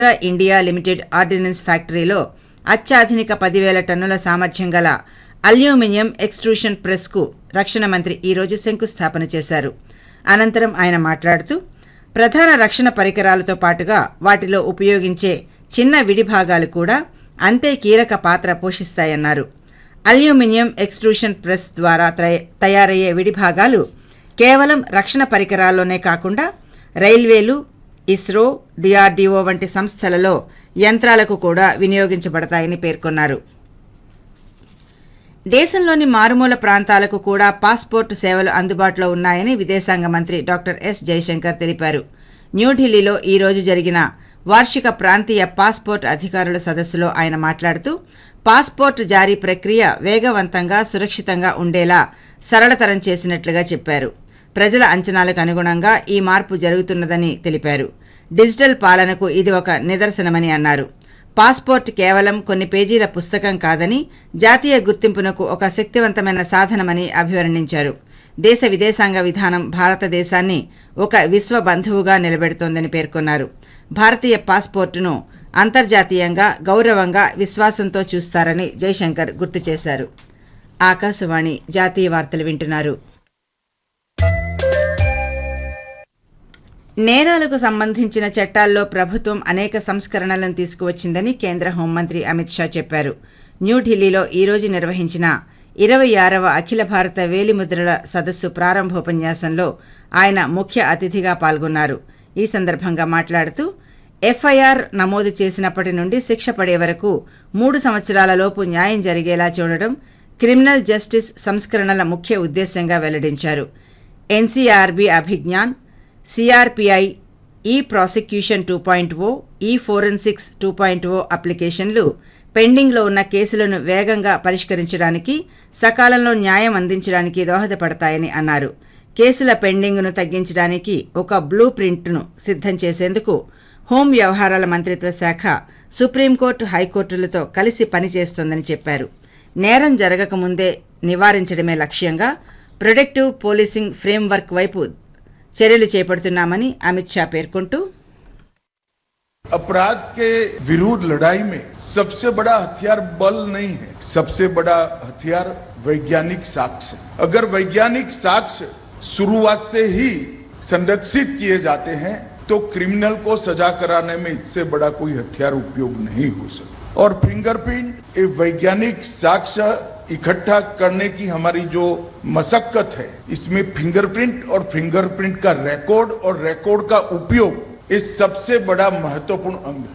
India limited ordinance ఫ్యాక్టరీలో అత్యాధునిక పదివేల టన్నుల సామర్థ్యం గల అల్యూమినియం ఎక్స్ట్రూషన్ ప్రెస్కు రక్షణ మంత్రి ఈ రోజు శంకుస్థాపన చేశారు అనంతరం ఆయన మాట్లాడుతూ ప్రధాన రక్షణ పరికరాలతో పాటుగా వాటిలో ఉపయోగించే చిన్న విడిభాగాలు కూడా అంతే కీలక పాత్ర పోషిస్తాయన్నారు అల్యూమినియం ఎక్స్ట్రూషన్ ప్రెస్ ద్వారా త్రయ- తయారయ్యే విడిభాగాలు కేవలం రక్షణ పరికరాల్లోనే కాకుండా రైల్వేలు ఇస్రో డిఆర్డీఓ వంటి సంస్థలలో యంత్రాలకు కూడా వినియోగించబడతాయని పేర్కొన్నారు దేశంలోని మారుమూల ప్రాంతాలకు కూడా పాస్పోర్టు సేవలు అందుబాటులో ఉన్నాయని విదేశాంగ మంత్రి డాక్టర్ ఎస్ జయశంకర్ తెలిపారు న్యూఢిల్లీలో ఈ రోజు జరిగిన వార్షిక ప్రాంతీయ పాస్పోర్ట్ అధికారుల సదస్సులో ఆయన మాట్లాడుతూ పాస్పోర్ట్ జారీ ప్రక్రియ వేగవంతంగా సురక్షితంగా ఉండేలా సరళతరం చేసినట్లుగా చెప్పారు ప్రజల అంచనాలకు అనుగుణంగా ఈ మార్పు జరుగుతున్నదని తెలిపారు డిజిటల్ పాలనకు ఇది ఒక నిదర్శనమని అన్నారు పాస్పోర్ట్ కేవలం కొన్ని పేజీల పుస్తకం కాదని జాతీయ గుర్తింపునకు ఒక శక్తివంతమైన సాధనమని అభివర్ణించారు దేశ విదేశాంగ విధానం భారతదేశాన్ని ఒక విశ్వ బంధువుగా నిలబెడుతోందని పేర్కొన్నారు భారతీయ పాస్పోర్టును అంతర్జాతీయంగా గౌరవంగా విశ్వాసంతో చూస్తారని జైశంకర్ గుర్తు చేశారు ఆకాశవాణి జాతీయ వార్తలు వింటున్నారు నేరాలకు సంబంధించిన చట్టాల్లో ప్రభుత్వం అనేక సంస్కరణలను తీసుకువచ్చిందని కేంద్ర హోంమంత్రి అమిత్ షా చెప్పారు న్యూఢిల్లీలో ఈ రోజు నిర్వహించిన ఇరవై ఆరవ అఖిల భారత వేలిముద్రల సదస్సు ప్రారంభోపన్యాసంలో ఆయన ముఖ్య అతిథిగా పాల్గొన్నారు ఈ సందర్భంగా మాట్లాడుతూ ఎఫ్ఐఆర్ నమోదు చేసినప్పటి నుండి శిక్ష పడే వరకు మూడు సంవత్సరాల లోపు న్యాయం జరిగేలా చూడడం క్రిమినల్ జస్టిస్ సంస్కరణల ముఖ్య ఉద్దేశ్యంగా వెల్లడించారు ఎన్సీఆర్బీ అభిజ్ఞాన్ సిఆర్పిఐ ఈ ప్రాసిక్యూషన్ టూ పాయింట్ ఓ ఈ ఫోరెన్సిక్స్ టూ పాయింట్ ఓ అప్లికేషన్లు పెండింగ్లో ఉన్న కేసులను వేగంగా పరిష్కరించడానికి సకాలంలో న్యాయం అందించడానికి దోహదపడతాయని అన్నారు కేసుల పెండింగ్ను తగ్గించడానికి ఒక బ్లూ ప్రింట్ను సిద్ధం చేసేందుకు హోం వ్యవహారాల మంత్రిత్వ శాఖ సుప్రీంకోర్టు హైకోర్టులతో కలిసి పనిచేస్తోందని చెప్పారు నేరం జరగకముందే నివారించడమే లక్ష్యంగా ప్రొడక్టివ్ పోలీసింగ్ ఫ్రేమ్వర్క్ వైపు చర్యలు చేపడుతున్నామని అమిత్ షా పేర్కొంటూ अपराध के विरुद्ध लड़ाई में सबसे बड़ा हथियार बल नहीं है सबसे बड़ा हथियार वैज्ञानिक साक्ष्य है। अगर वैज्ञानिक साक्ष्य शुरुआत से ही संरक्षित किए जाते हैं तो क्रिमिनल को सजा कराने में इससे बड़ा कोई हथियार उपयोग नहीं हो सकता और फिंगरप्रिंट ये वैज्ञानिक साक्ष्य इकट्ठा करने की हमारी जो मशक्कत है इसमें फिंगरप्रिंट और फिंगरप्रिंट का रिकॉर्ड और रिकॉर्ड का उपयोग ये सबसे बड़ा महत्वपूर्ण अंग है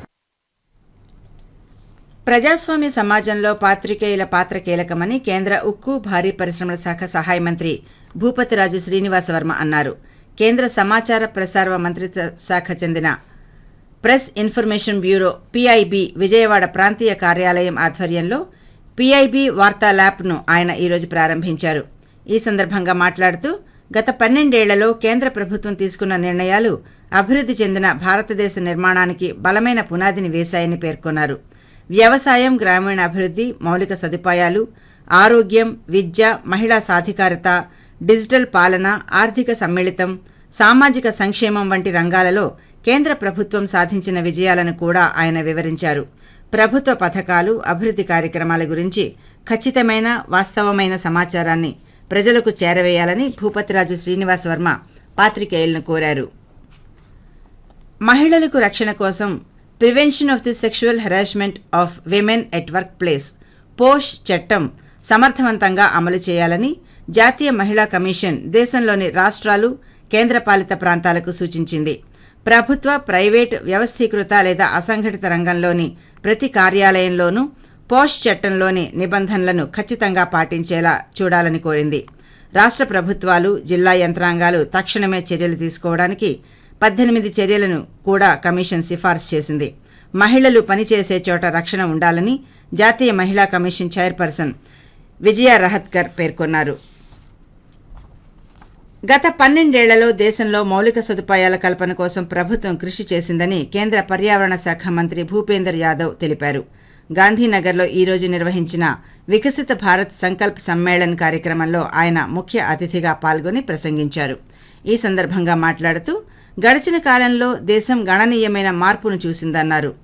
ప్రజాస్వామ్య సమాజంలో పాత్రికేయుల పాత్ర కీలకమని కేంద్ర ఉక్కు భారీ పరిశ్రమల శాఖ సహాయ మంత్రి భూపతిరాజు శ్రీనివాసవర్మ అన్నారు కేంద్ర సమాచార ప్రసార మంత్రిత్వ శాఖ చెందిన press information bureau PIB Vijayawada ప్రాంతీయ కార్యాలయం ఆధ్వర్యంలో పీఐబీ వార్తా ల్యాబ్ను ఆయన ఈరోజు ప్రారంభించారు ఈ సందర్భంగా మాట్లాడుతూ గత పన్నెండేళ్లలో కేంద్ర ప్రభుత్వం తీసుకున్న నిర్ణయాలు అభివృద్ధి చెందిన భారతదేశ నిర్మాణానికి బలమైన పునాదిని వేశాయని పేర్కొన్నారు వ్యవసాయం గ్రామీణాభివృద్ధి మౌలిక సదుపాయాలు ఆరోగ్యం విద్య మహిళా సాధికారత డిజిటల్ పాలన ఆర్థిక సమ్మిళితం సామాజిక సంక్షేమం వంటి రంగాలలో కేంద్ర ప్రభుత్వం సాధించిన విజయాలను కూడా ఆయన వివరించారు ప్రభుత్వ పథకాలు అభివృద్ధి కార్యక్రమాల గురించి ఖచ్చితమైన వాస్తవమైన సమాచారాన్ని ప్రజలకు చేరవేయాలని భూపతిరాజు శ్రీనివాస్ వర్మ పాత్రికేయులను కోరారు మహిళలకు రక్షణ కోసం prevention of the sexual harassment of women at work place POSH చట్టం సమర్థవంతంగా అమలు చేయాలని జాతీయ మహిళా కమిషన్ దేశంలోని రాష్ట్రాలు కేంద్రపాలిత ప్రాంతాలకు సూచించింది ప్రభుత్వ ప్రైవేట్ వ్యవస్థీకృత లేదా అసంఘటిత రంగంలోని ప్రతి కార్యాలయంలోనూ పోష్ చట్టంలోని నిబంధనలను ఖచ్చితంగా పాటించేలా చూడాలని కోరింది రాష్ట్ర ప్రభుత్వాలు జిల్లా యంత్రాంగాలు తక్షణమే చర్యలు తీసుకోవడానికి పద్దెనిమిది చర్యలను కూడా కమిషన్ సిఫార్సు చేసింది మహిళలు పనిచేసే చోట రక్షణ ఉండాలని జాతీయ మహిళా కమిషన్ చైర్పర్సన్ విజయ రహత్కర్ పేర్కొన్నారు గత పన్నెండేళ్లలో దేశంలో మౌలిక సదుపాయాల కల్పన కోసం ప్రభుత్వం కృషి చేసిందని కేంద్ర పర్యావరణ శాఖ మంత్రి భూపేందర్ యాదవ్ తెలిపారు గాంధీనగర్లో ఈ రోజు నిర్వహించిన వికసిత భారత్ సంకల్ప్ సమ్మేళన్ కార్యక్రమంలో ఆయన ముఖ్య అతిథిగా పాల్గొని ప్రసంగించారు ఈ సందర్భంగా మాట్లాడుతూ గడిచిన కాలంలో దేశం గణనీయమైన మార్పును చూసిందన్నారు